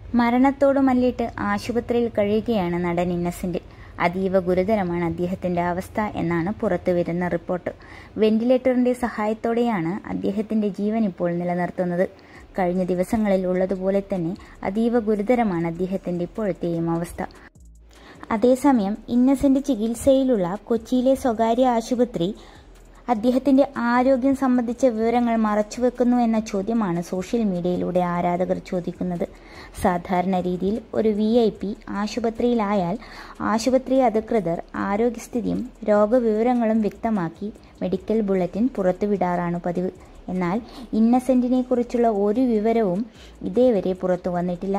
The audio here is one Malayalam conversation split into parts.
മരണത്തോട് മല്ലിട്ട് ആശുപത്രിയിൽ കഴിയുകയാണ് നടൻ ഇന്നസെന്റ് അതീവ ഗുരുതരമാണ് അദ്ദേഹത്തിന്റെ അവസ്ഥ എന്നാണ് പുറത്തുവരുന്ന റിപ്പോർട്ട് വെന്റിലേറ്ററിന്റെ സഹായത്തോടെയാണ് അദ്ദേഹത്തിന്റെ ജീവൻ ഇപ്പോൾ നിലനിർത്തുന്നത് കഴിഞ്ഞ ദിവസങ്ങളിൽ ഉള്ളതുപോലെ തന്നെ അതീവ ഗുരുതരമാണ് അദ്ദേഹത്തിന്റെ ഇപ്പോഴത്തെയും അവസ്ഥ അതേസമയം ഇന്നസെന്റ് ചികിത്സയിലുള്ള കൊച്ചിയിലെ സ്വകാര്യ ആശുപത്രി അദ്ദേഹത്തിന്റെ ആരോഗ്യം സംബന്ധിച്ച വിവരങ്ങൾ മറച്ചുവെക്കുന്നു എന്ന ചോദ്യമാണ് സോഷ്യൽ മീഡിയയിലൂടെ ആരാധകർ ചോദിക്കുന്നത് സാധാരണ രീതിയിൽ ഒരു വി ഐ പി ആശുപത്രിയിലായാൽ ആശുപത്രി അധികൃതർ ആരോഗ്യസ്ഥിതിയും രോഗവിവരങ്ങളും വ്യക്തമാക്കി മെഡിക്കൽ ബുള്ളറ്റിൻ പുറത്തുവിടാറാണ് പതിവ് എന്നാൽ ഇന്നസെന്റിനെ കുറിച്ചുള്ള ഒരു വിവരവും ഇതേവരെ പുറത്തു വന്നിട്ടില്ല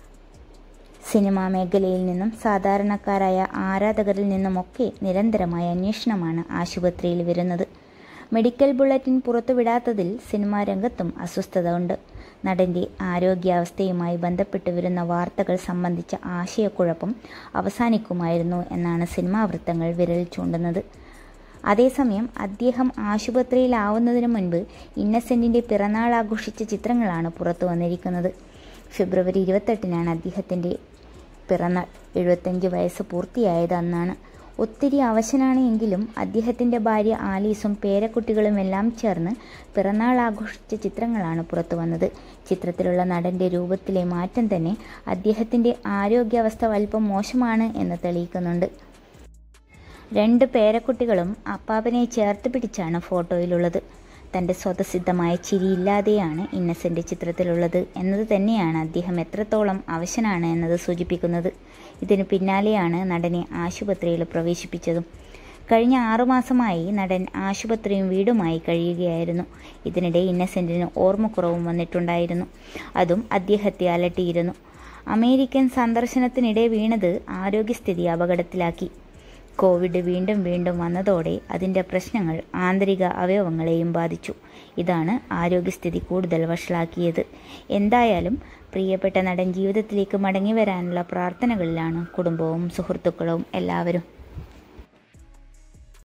സിനിമാ മേഖലയിൽ നിന്നും സാധാരണക്കാരായ ആരാധകരിൽ നിന്നുമൊക്കെ നിരന്തരമായ അന്വേഷണമാണ് ആശുപത്രിയിൽ വരുന്നത് മെഡിക്കൽ ബുള്ളറ്റിൻ പുറത്തുവിടാത്തതിൽ സിനിമാ രംഗത്തും അസ്വസ്ഥത ഉണ്ട് നടന്റെ ആരോഗ്യാവസ്ഥയുമായി ബന്ധപ്പെട്ട് വരുന്ന വാർത്തകൾ സംബന്ധിച്ച ആശയക്കുഴപ്പം അവസാനിക്കുമായിരുന്നു എന്നാണ് സിനിമാ വൃത്തങ്ങൾ വിരൽ ചൂണ്ടുന്നത് അതേസമയം അദ്ദേഹം ആശുപത്രിയിലാവുന്നതിന് മുൻപ് ഇന്നസെന്റിന്റെ പിറന്നാൾ ആഘോഷിച്ച ചിത്രങ്ങളാണ് പുറത്തു വന്നിരിക്കുന്നത് ഫെബ്രുവരി ഇരുപത്തെട്ടിനാണ് അദ്ദേഹത്തിന്റെ പിറന്നാൾ എഴുപത്തഞ്ച് വയസ്സ് പൂർത്തിയായത് അന്നാണ് ഒത്തിരി അവശനാണ് എങ്കിലും അദ്ദേഹത്തിന്റെ ഭാര്യ ആലീസും പേരക്കുട്ടികളും എല്ലാം ചേർന്ന് പിറന്നാൾ ആഘോഷിച്ച ചിത്രങ്ങളാണ് പുറത്തു വന്നത് ചിത്രത്തിലുള്ള നടന്റെ രൂപത്തിലെ മാറ്റം തന്നെ അദ്ദേഹത്തിന്റെ ആരോഗ്യാവസ്ഥ അല്പം മോശമാണ് എന്ന് തെളിയിക്കുന്നുണ്ട് രണ്ട് പേരക്കുട്ടികളും അപ്പാപ്പനെ ചേർത്ത് പിടിച്ചാണ് ഫോട്ടോയിലുള്ളത് തൻ്റെ സ്വതസിദ്ധമായ ചിരിയില്ലാതെയാണ് ഇന്നസെൻ്റ് ചിത്രത്തിലുള്ളത് എന്നത് തന്നെയാണ് അദ്ദേഹം എത്രത്തോളം അവശനാണ് എന്നത് സൂചിപ്പിക്കുന്നത് ഇതിനു പിന്നാലെയാണ് നടനെ ആശുപത്രിയിൽ പ്രവേശിപ്പിച്ചതും കഴിഞ്ഞ ആറുമാസമായി നടൻ ആശുപത്രിയും വീടുമായി കഴിയുകയായിരുന്നു ഇതിനിടെ ഇന്നസെൻറ്റിന് ഓർമ്മക്കുറവും വന്നിട്ടുണ്ടായിരുന്നു അതും അദ്ദേഹത്തെ അലട്ടിയിരുന്നു അമേരിക്കൻ സന്ദർശനത്തിനിടെ വീണത് ആരോഗ്യസ്ഥിതി അപകടത്തിലാക്കി കോവിഡ് വീണ്ടും വീണ്ടും വന്നതോടെ അതിൻ്റെ പ്രശ്നങ്ങൾ ആന്തരിക അവയവങ്ങളെയും ബാധിച്ചു ഇതാണ് ആരോഗ്യസ്ഥിതി കൂടുതൽ വഷളാക്കിയത് എന്തായാലും പ്രിയപ്പെട്ട നടൻ ജീവിതത്തിലേക്ക് മടങ്ങി വരാനുള്ള പ്രാർത്ഥനകളിലാണ് കുടുംബവും സുഹൃത്തുക്കളും എല്ലാവരും